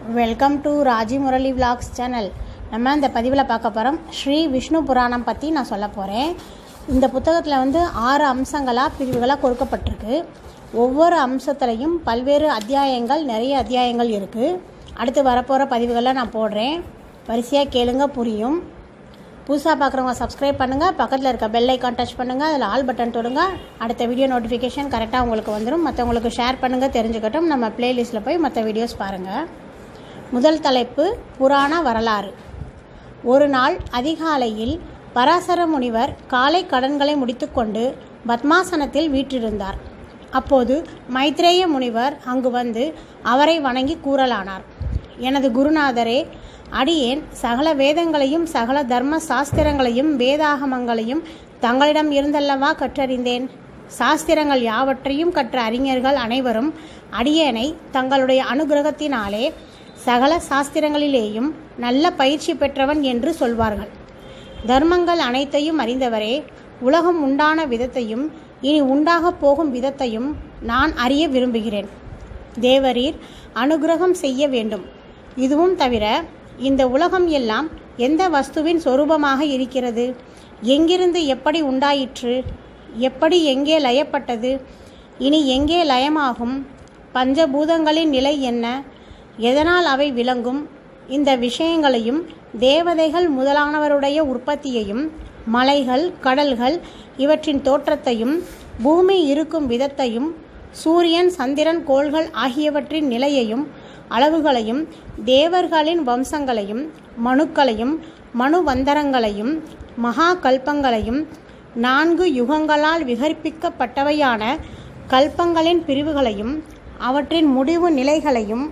welcome to Raji Murali vlogs channel நம்ம இந்த பதிவில் பார்க்க போகிறோம் ஸ்ரீ விஷ்ணு புராணம் பற்றி நான் சொல்ல போகிறேன் இந்த புத்தகத்தில் வந்து ஆறு அம்சங்களாக பிரிவுகளாக கொடுக்கப்பட்டிருக்கு ஒவ்வொரு அம்சத்துலையும் பல்வேறு அத்தியாயங்கள் நிறைய அத்தியாயங்கள் இருக்குது அடுத்து வரப்போகிற பதிவுகளை நான் போடுறேன் வரிசையாக கேளுங்க புரியும் புதுசாக பார்க்குறவங்க சப்ஸ்கிரைப் பண்ணுங்கள் பக்கத்தில் இருக்க பெல் ஐக்கான் டச் பண்ணுங்கள் அதில் ஆல் பட்டன் தொடுங்க அடுத்த வீடியோ நோட்டிஃபிகேஷன் கரெக்டாக உங்களுக்கு வந்துடும் மற்றவங்களுக்கு ஷேர் பண்ணுங்கள் தெரிஞ்சுக்கட்டும் நம்ம பிளேலிஸ்ட்டில் போய் மற்ற வீடியோஸ் பாருங்கள் முதல் தலைப்பு புராண வரலாறு ஒரு நாள் அதிகாலையில் பராசர முனிவர் காலை கடன்களை முடித்துக்கொண்டு பத்மாசனத்தில் வீற்றிருந்தார் அப்போது மைத்ரேய முனிவர் அங்கு வந்து அவரை வணங்கி கூறலானார் எனது குருநாதரே அடியேன் சகல வேதங்களையும் சகல தர்ம சாஸ்திரங்களையும் வேதாகமங்களையும் தங்களிடம் இருந்தல்லவா கற்றறிந்தேன் சாஸ்திரங்கள் யாவற்றையும் கற்ற அறிஞர்கள் அனைவரும் அடியேனை தங்களுடைய அனுகிரகத்தினாலே சகல சாஸ்திரங்களிலேயும் நல்ல பயிற்சி பெற்றவன் என்று சொல்வார்கள் தர்மங்கள் அனைத்தையும் அறிந்தவரே உலகம் உண்டான விதத்தையும் இனி உண்டாகப் போகும் விதத்தையும் நான் அறிய விரும்புகிறேன் தேவரீர் அனுகிரகம் செய்ய வேண்டும் இதுவும் தவிர இந்த உலகம் எல்லாம் எந்த வஸ்துவின் சொரூபமாக இருக்கிறது எங்கிருந்து எப்படி உண்டாயிற்று எப்படி எங்கே லயப்பட்டது இனி எங்கே லயமாகும் பஞ்சபூதங்களின் நிலை என்ன எதனால் அவை விளங்கும் இந்த விஷயங்களையும் தேவதைகள் முதலானவருடைய உற்பத்தியையும் மலைகள் கடல்கள் இவற்றின் தோற்றத்தையும் பூமி இருக்கும் விதத்தையும் சூரியன் சந்திரன் கோள்கள் ஆகியவற்றின் நிலையையும் அளவுகளையும் தேவர்களின் வம்சங்களையும் மனுக்களையும் மனுவந்தரங்களையும் மகா கல்பங்களையும் நான்கு யுகங்களால் விகற்பிக்கப்பட்டவையான கல்பங்களின் பிரிவுகளையும் அவற்றின் முடிவு நிலைகளையும்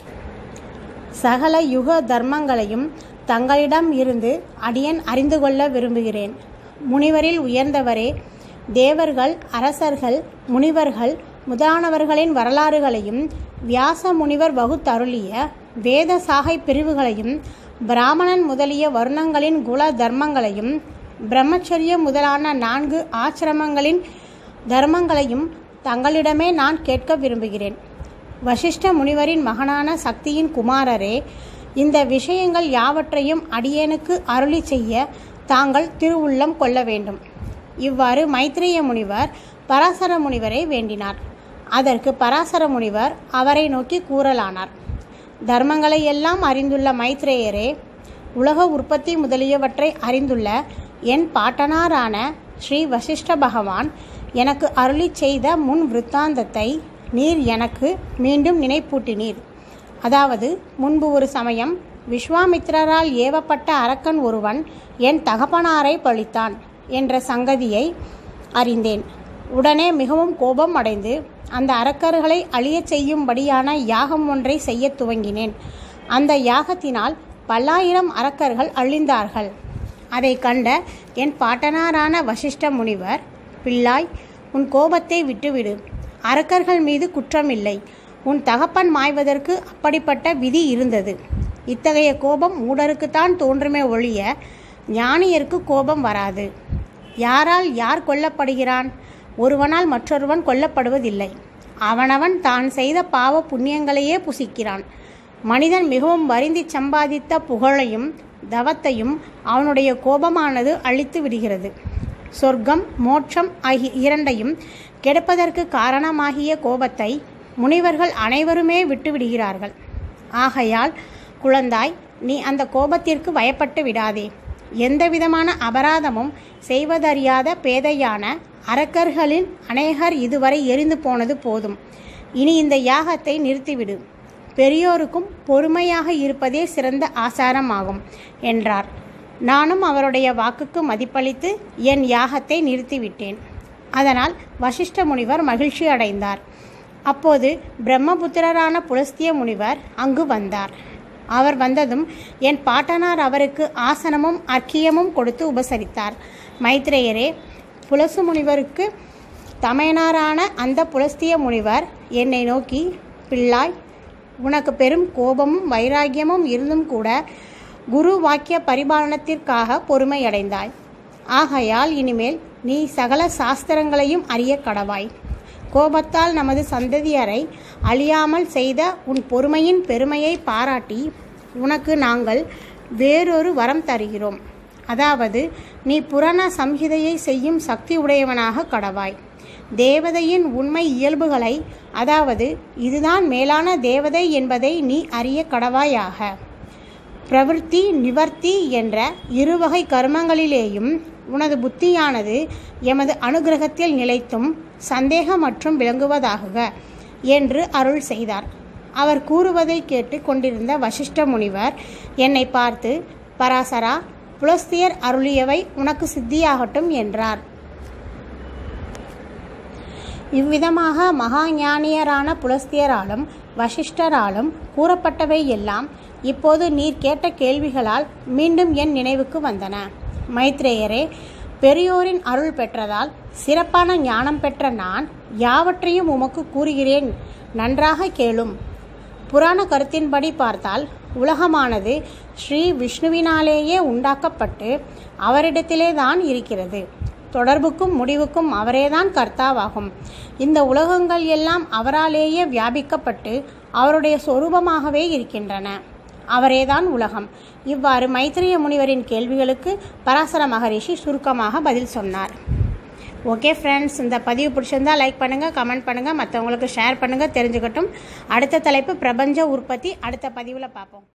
சகல யுக தர்மங்களையும் தங்களிடம் இருந்து அடியன் அறிந்து கொள்ள விரும்புகிறேன் முனிவரில் உயர்ந்தவரே தேவர்கள் அரசர்கள் முனிவர்கள் முதலானவர்களின் வரலாறுகளையும் வியாச முனிவர் வகுத்தருளிய வேத சாகை பிரிவுகளையும் பிராமணன் முதலிய வருணங்களின் குல தர்மங்களையும் பிரம்மச்சரிய முதலான நான்கு ஆசிரமங்களின் தர்மங்களையும் தங்களிடமே நான் கேட்க விரும்புகிறேன் வசிஷ்ட முனிவரின் மகனான சக்தியின் குமாரரே இந்த விஷயங்கள் யாவற்றையும் அடியேனுக்கு அருளி செய்ய தாங்கள் திருவுள்ளம் கொள்ள வேண்டும் இவ்வாறு மைத்ரேய முனிவர் பராசர முனிவரை வேண்டினார் அதற்கு பராசர முனிவர் அவரை நோக்கி கூறலானார் தர்மங்களை எல்லாம் அறிந்துள்ள மைத்ரேயரே உலக உற்பத்தி முதலியவற்றை அறிந்துள்ள என் பாட்டனாரான ஸ்ரீ வசிஷ்ட பகவான் எனக்கு அருளி செய்த முன் விருத்தாந்தத்தை நீர் எனக்கு மீண்டும் நினைப்பூட்டினீர் அதாவது முன்பு ஒரு சமயம் விஸ்வாமித்திரரால் ஏவப்பட்ட அரக்கன் ஒருவன் என் தகப்பனாரை பழித்தான் என்ற சங்கதியை அறிந்தேன் உடனே மிகவும் கோபம் அடைந்து அந்த அரக்கர்களை அழியச் செய்யும்படியான யாகம் ஒன்றை செய்யத் துவங்கினேன் அந்த யாகத்தினால் பல்லாயிரம் அரக்கர்கள் அழிந்தார்கள் அதை கண்ட என் பாட்டனாரான வசிஷ்ட முனிவர் பிள்ளாய் உன் கோபத்தை விட்டுவிடு அரக்கர்கள் மீது குற்றமில்லை உன் தகப்பன் மாய்வதற்கு அப்படிப்பட்ட விதி இருந்தது இத்தகைய கோபம் மூடருக்குத்தான் தோன்றுமே ஒழிய ஞானியருக்கு கோபம் வராது யாரால் யார் கொல்லப்படுகிறான் ஒருவனால் மற்றொருவன் கொல்லப்படுவதில்லை அவனவன் தான் செய்த பாவ புண்ணியங்களையே புசிக்கிறான் மனிதன் மிகவும் வருந்தி சம்பாதித்த புகழையும் தவத்தையும் அவனுடைய கோபமானது அழித்து விடுகிறது சொர்க்கம் மோட்சம் ஆகிய இரண்டையும் கெடுப்பதற்கு காரணமாகிய கோபத்தை முனிவர்கள் அனைவருமே விட்டுவிடுகிறார்கள் ஆகையால் குழந்தாய் நீ அந்த கோபத்திற்கு பயப்பட்டு விடாதே எந்த விதமான அபராதமும் செய்வதறியாத பேதையான அரக்கர்களின் அநேகர் இதுவரை எரிந்து போனது போதும் இனி இந்த யாகத்தை நிறுத்திவிடு பெரியோருக்கும் பொறுமையாக இருப்பதே சிறந்த ஆசாரமாகும் என்றார் நானும் அவருடைய வாக்குக்கு மதிப்பளித்து என் யாகத்தை நிறுத்திவிட்டேன் அதனால் வசிஷ்ட முனிவர் மகிழ்ச்சி அடைந்தார் அப்போது பிரம்மபுத்திரரான புலஸ்திய முனிவர் அங்கு வந்தார் அவர் வந்ததும் என் பாட்டனார் அவருக்கு ஆசனமும் அர்க்கியமும் கொடுத்து உபசரித்தார் மைத்ரேயரே புலசு முனிவருக்கு தமையனாரான அந்த புலஸ்திய முனிவர் என்னை நோக்கி பிள்ளாய் உனக்கு பெரும் கோபமும் வைராக்கியமும் இருந்தும் கூட குரு வாக்கிய பரிபாலனத்திற்காக பொறுமையடைந்தாய் ஆகையால் இனிமேல் நீ சகல சாஸ்திரங்களையும் அறிய கடவாய் கோபத்தால் நமது சந்ததியரை அழியாமல் செய்த உன் பொறுமையின் பெருமையை பாராட்டி உனக்கு நாங்கள் வேறொரு வரம் தருகிறோம் அதாவது நீ புராண சம்ஹிதையை செய்யும் சக்தி உடையவனாக கடவாய் தேவதையின் உண்மை இயல்புகளை அதாவது இதுதான் மேலான தேவதை என்பதை நீ அறிய கடவாயாக பிரவிற்த்தி நிவர்த்தி என்ற இருவகை கர்மங்களிலேயும் உனது புத்தியானது எமது அனுகிரகத்தில் நிலைத்தும் சந்தேகமற்றும் விளங்குவதாகுக என்று அருள் செய்தார் அவர் கூறுவதை கேட்டு கொண்டிருந்த வசிஷ்ட முனிவர் என்னை பார்த்து பராசரா புலஸ்தியர் அருளியவை உனக்கு சித்தியாகட்டும் என்றார் இவ்விதமாக மகா ஞானியரான புலஸ்தியராலும் வசிஷ்டராலும் கூறப்பட்டவை எல்லாம் இப்போது நீர் கேட்ட கேள்விகளால் மீண்டும் என் நினைவுக்கு வந்தன மைத்ரேயரே பெரியோரின் அருள் பெற்றதால் சிறப்பான ஞானம் பெற்ற நான் யாவற்றையும் உமக்கு கூறுகிறேன் நன்றாக கேளும் புராண கருத்தின்படி பார்த்தால் உலகமானது ஸ்ரீ விஷ்ணுவினாலேயே உண்டாக்கப்பட்டு அவரிடத்திலே தான் இருக்கிறது தொடர்புக்கும் முடிவுக்கும் அவரேதான் கர்த்தாவாகும் இந்த உலகங்கள் எல்லாம் அவராலேயே வியாபிக்கப்பட்டு அவருடைய சொரூபமாகவே இருக்கின்றன அவரேதான் உலகம் இவ்வாறு மைத்திரிய முனிவரின் கேள்விகளுக்கு பராசர மகரிஷி சுருக்கமாக பதில் சொன்னார் ஓகே ஃப்ரெண்ட்ஸ் இந்த பதிவு பிடிச்சிருந்தா லைக் பண்ணுங்கள் கமெண்ட் பண்ணுங்கள் மற்றவங்களுக்கு ஷேர் பண்ணுங்கள் தெரிஞ்சுக்கட்டும் அடுத்த தலைப்பு பிரபஞ்ச உற்பத்தி அடுத்த பதிவில் பார்ப்போம்